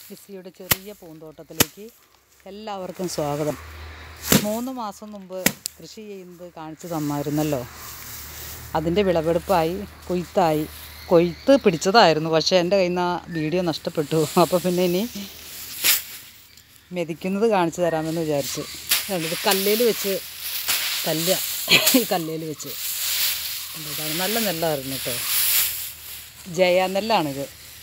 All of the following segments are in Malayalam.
ലിസിയുടെ ചെറിയ പൂന്തോട്ടത്തിലേക്ക് എല്ലാവർക്കും സ്വാഗതം മൂന്ന് മാസം മുമ്പ് കൃഷി ചെയ്യുന്നത് കാണിച്ചു തന്നായിരുന്നല്ലോ അതിൻ്റെ വിളവെടുപ്പായി കൊയ്ത്തായി കൊയ്ത്ത് പിടിച്ചതായിരുന്നു പക്ഷേ എൻ്റെ കയ്യിൽ നിന്ന് ആ വീഡിയോ നഷ്ടപ്പെട്ടു അപ്പോൾ പിന്നെ ഇനി മെതിക്കുന്നത് കാണിച്ചു തരാമെന്ന് വിചാരിച്ചു ഇത് കല്ലേൽ വെച്ച് കല്ല ഈ കല്ലേൽ വെച്ച് എന്താണ് നല്ല നെല്ലായിരുന്നു കേട്ടോ ജയ നെല്ലാണിത്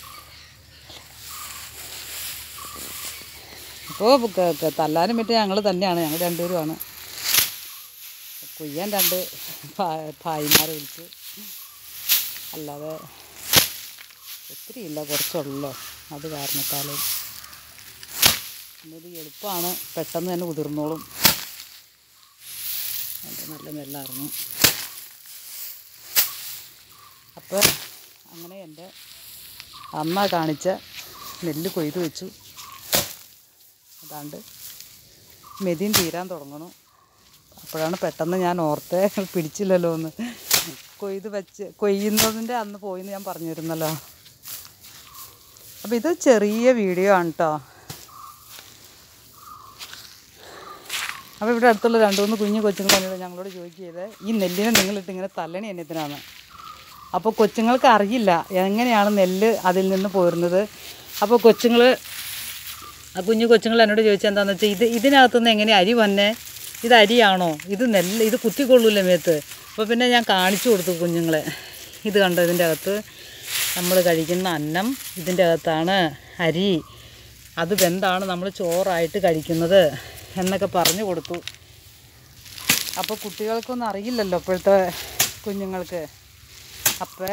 ഇപ്പോൾ തല്ലാനും പറ്റിയ ഞങ്ങൾ തന്നെയാണ് ഞങ്ങൾ രണ്ടുപേരുമാണ് കൊയ്യാൻ രണ്ട് ഭാ- ഭായിമാരെ വിളിച്ച് അല്ലാതെ ഒത്തിരി ഇല്ല കുറച്ചുള്ളൂ അത് കാരണത്താൽ പിന്നെ ഇത് എളുപ്പമാണ് പെട്ടെന്ന് തന്നെ ഉതിർന്നോളും അത് നല്ല നെല്ലായിരുന്നു അപ്പോൾ അങ്ങനെ എൻ്റെ അമ്മ കാണിച്ച നെല്ല് കൊയ്ത് വെച്ചു അതാണ്ട് മെതിയും തീരാൻ തുടങ്ങണു അപ്പോഴാണ് പെട്ടെന്ന് ഞാൻ ഓർത്തെ പിടിച്ചില്ലല്ലോ എന്ന് കൊയ്ത് വെച്ച് കൊയ്യുന്നതിൻ്റെ അന്ന് പോയിന്ന് ഞാൻ പറഞ്ഞിരുന്നല്ലോ അപ്പോൾ ഇത് ചെറിയ വീഡിയോ ആണ് കേട്ടോ അപ്പോൾ ഇവിടെ അടുത്തുള്ള രണ്ട് മൂന്ന് കുഞ്ഞു കൊച്ചുങ്ങളോട് ഞങ്ങളോട് ചോദിക്കുകയത് ഈ നെല്ലിനെ നിങ്ങളിട്ട് ഇങ്ങനെ തല്ലണി എന്നതിനാണ് അപ്പോൾ കൊച്ചുങ്ങൾക്ക് അറിയില്ല എങ്ങനെയാണ് നെല്ല് അതിൽ നിന്ന് പോരുന്നത് അപ്പോൾ കൊച്ചുങ്ങൾ ആ കുഞ്ഞു കൊച്ചുങ്ങൾ എന്നോട് ചോദിച്ചാൽ എന്താണെന്ന് വെച്ചാൽ ഇത് ഇതിനകത്തുനിന്ന് എങ്ങനെ അരി വന്നേ ഇത് അരിയാണോ ഇത് നെല്ല് ഇത് കുത്തിക്കൊള്ളൂല്ലേ മേത്ത് അപ്പോൾ പിന്നെ ഞാൻ കാണിച്ചു കൊടുത്തു കുഞ്ഞുങ്ങളെ ഇത് കണ്ടോ ഇതിൻ്റെ അകത്ത് നമ്മൾ കഴിക്കുന്ന അന്നം ഇതിൻ്റെ അകത്താണ് അരി അത് വെന്താണ് നമ്മൾ ചോറായിട്ട് കഴിക്കുന്നത് എന്നൊക്കെ പറഞ്ഞു കൊടുത്തു അപ്പോൾ കുട്ടികൾക്കൊന്നും അറിയില്ലല്ലോ ഇപ്പോഴത്തെ കുഞ്ഞുങ്ങൾക്ക് അപ്പോൾ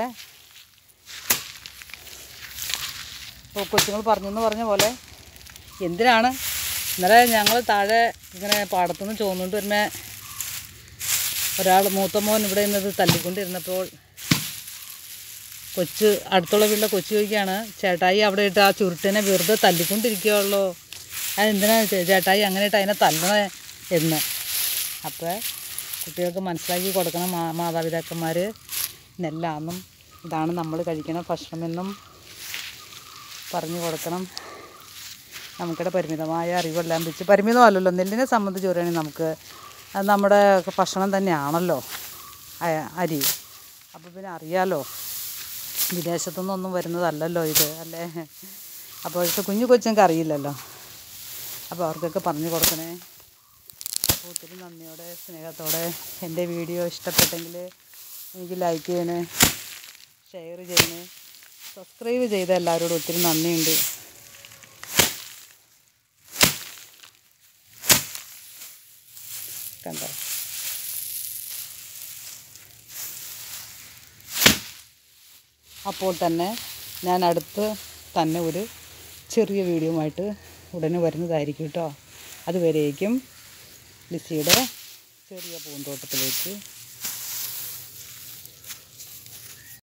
ഇപ്പോൾ കൊച്ചുങ്ങൾ പറഞ്ഞെന്ന് പറഞ്ഞ പോലെ എന്തിനാണ് ഇന്നലെ ഞങ്ങൾ താഴെ ഇങ്ങനെ പാടത്തുനിന്ന് ചോന്നുകൊണ്ട് വരുമ്പോൾ ഒരാൾ മൂത്ത മോൻ ഇവിടെ നിന്നത് തല്ലിക്കൊണ്ടിരുന്നപ്പോൾ കൊച്ച് അടുത്തുള്ള വീട്ടിലെ കൊച്ചു ചോദിക്കുകയാണ് ചേട്ടായി അവിടെ ഇട്ട് ആ ചുരുട്ടിനെ വെറുതെ തല്ലിക്കൊണ്ടിരിക്കുകയുള്ളൂ അതെന്തിനാ ചേ- ചേട്ടായി അങ്ങനെ ഇട്ട് അതിനെ തല്ലണേ എന്ന് അപ്പോൾ കുട്ടികൾക്ക് മനസ്സിലാക്കി കൊടുക്കണം മാ മാതാപിതാക്കന്മാർ നെല്ലാന്നും ഇതാണ് നമ്മൾ കഴിക്കുന്ന ഭക്ഷണമെന്നും പറഞ്ഞു കൊടുക്കണം നമുക്കിടെ പരിമിതമായ അറിവെല്ലാം വെച്ച് പരിമിതമല്ലല്ലോ നെല്ലിനെ സംബന്ധിച്ച് പറയുകയാണെങ്കിൽ നമുക്ക് അത് നമ്മുടെ ഭക്ഷണം തന്നെയാണല്ലോ അ- അരി അപ്പോൾ പിന്നെ അറിയാലോ വിദേശത്തുനിന്നൊന്നും വരുന്നതല്ലല്ലോ ഇത് അല്ലേ അപ്പോൾ ഇവിടുത്തെ കുഞ്ഞു കൊച്ചുങ്ങൾക്ക് അറിയില്ലല്ലോ അപ്പോൾ അവർക്കൊക്കെ പറഞ്ഞു കൊടുക്കണേ അപ്പോൾ ഒത്തിരി നന്ദിയോടെ സ്നേഹത്തോടെ എൻ്റെ വീഡിയോ ഇഷ്ടപ്പെട്ടെങ്കിൽ എനിക്ക് ലൈക്ക് ചെയ്യണേ ഷെയർ ചെയ്യണേ സബ്സ്ക്രൈബ് ചെയ്ത എല്ലാവരോടും ഒത്തിരി നന്ദിയുണ്ട് കണ്ടോ അപ്പോൾ തന്നെ ഞാൻ അടുത്ത് തന്നെ ഒരു ചെറിയ വീഡിയോയുമായിട്ട് ഉടനെ വരുന്നതായിരിക്കും കേട്ടോ അതുവരേക്കും ലിസിയുടെ ചെറിയ പൂന്തോട്ടത്തിലേക്ക്